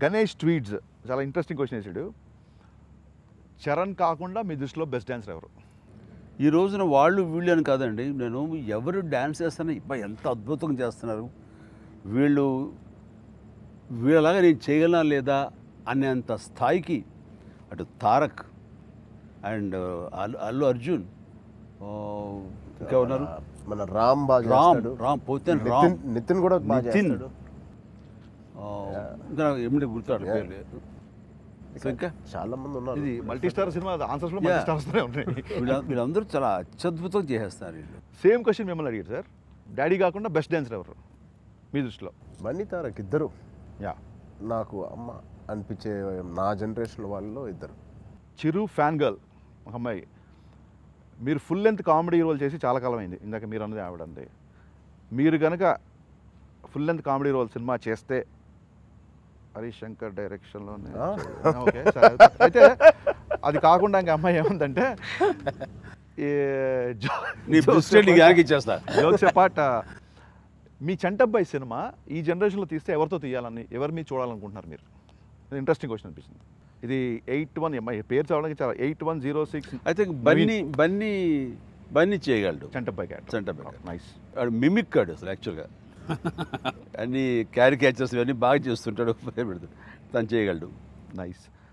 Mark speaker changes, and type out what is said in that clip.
Speaker 1: Ganesh tweets చాలా interesting question వేసాడు చరణ్ కాకుండా మీ దృష్టిలో బెస్ట్ డాన్సర్ ఎవరు
Speaker 2: ఈ రోజున వాళ్ళు వీళ్ళు అని కాదండి నేను ఎవరు డ్యాన్స్ చేస్తానో ఇబ్బా ఎంత అద్భుతంగా చేస్తున్నారు వీళ్ళు వీళ్ళలాగా నేను చేయగలనా లేదా అనేంత స్థాయికి అటు తారక్ అండ్ అల్లు అల్లు అర్జున్ ఆ, ఇంకా ఉన్నారు
Speaker 3: మన రామ్ బాగా
Speaker 2: రామ్
Speaker 3: చేస్తాడు.
Speaker 2: రామ్ పోతే
Speaker 3: నితిన్
Speaker 2: రామ్
Speaker 3: నితిన్ కూడా బాగా
Speaker 2: నితిన్.
Speaker 3: చేస్తాడు
Speaker 2: ఆ, ఇంకా ఏమిటి గుర్తాడు
Speaker 3: Yeah.
Speaker 2: పేర్లు సో ఇంకా
Speaker 3: చాలా మంది ఉన్నారు
Speaker 1: ఇది మల్టీ స్టార్ సినిమా ఆన్సర్స్ కూడా
Speaker 2: Yeah.
Speaker 1: మల్టీ స్టార్స్ ఉన్నాయి
Speaker 2: వీళ్ళ వీళ్ళందరూ చాలా అత్యద్భుతం చేసేస్తారు వీళ్ళు
Speaker 1: సేమ్ క్వశ్చన్ మిమ్మల్ని అడిగారు సార్ డాడీ కాకుండా బెస్ట్ డాన్సర్ ఎవరు మీ దృష్టిలో
Speaker 3: బన్నీ తారక్ ఇద్దరు
Speaker 1: యా
Speaker 3: నాకు అమ్మ అనిపించే నా జనరేషన్ వాళ్ళలో ఇద్దరు
Speaker 1: చిరు ఫ్యాన్ గర్ల్ ఒక అమ్మాయి మీరు ఫుల్ లెంత్ కామెడీ రోల్ చేసి చాలా కాలం అయింది ఇందాక మీరు అన్నది ఆవిడ అంది మీరు కనుక full length comedy role cinema చేస్తే హరీష్ శంకర్ డైరెక్షన్లోనే
Speaker 3: ఆ?
Speaker 1: ఓకే సరే అయితే అది కాకుండా ఇంక అమ్మాయి ఏముందంటే ఈ జో-
Speaker 2: నీ ప్రెసిడెంట్ గ్యానికి ఇచ్చేస్తా
Speaker 1: జోక్స్ అపార్ట్ మీ చంటబ్బాయి సినిమా ఈ జనరేషన్లో తీస్తే ఎవరితో తీయాలని ఎవరి మీద చూడాలనుకుంటున్నారు మీరు ఇంట్రెస్టింగ్ క్వశ్చన్ అనిపిస్తుంది ఇది ఎయిట్ వన్ ఎంఐ పేరు చదవడానికి చాలా eight one zero six
Speaker 2: I think Bunny Bunny Bunny చేయగలడు
Speaker 1: చంటబ్బాయి క్యాట్
Speaker 2: చంటబ్బాయి
Speaker 1: నైస్
Speaker 2: వాడు మిమిక్ కాడు అసలు యాక్చువల్గా అన్ని క్యారికేచర్స్ ఇవన్నీ బాగా చేస్తుంటాడు పెడతాడు తను చేయగలడు
Speaker 1: నైస్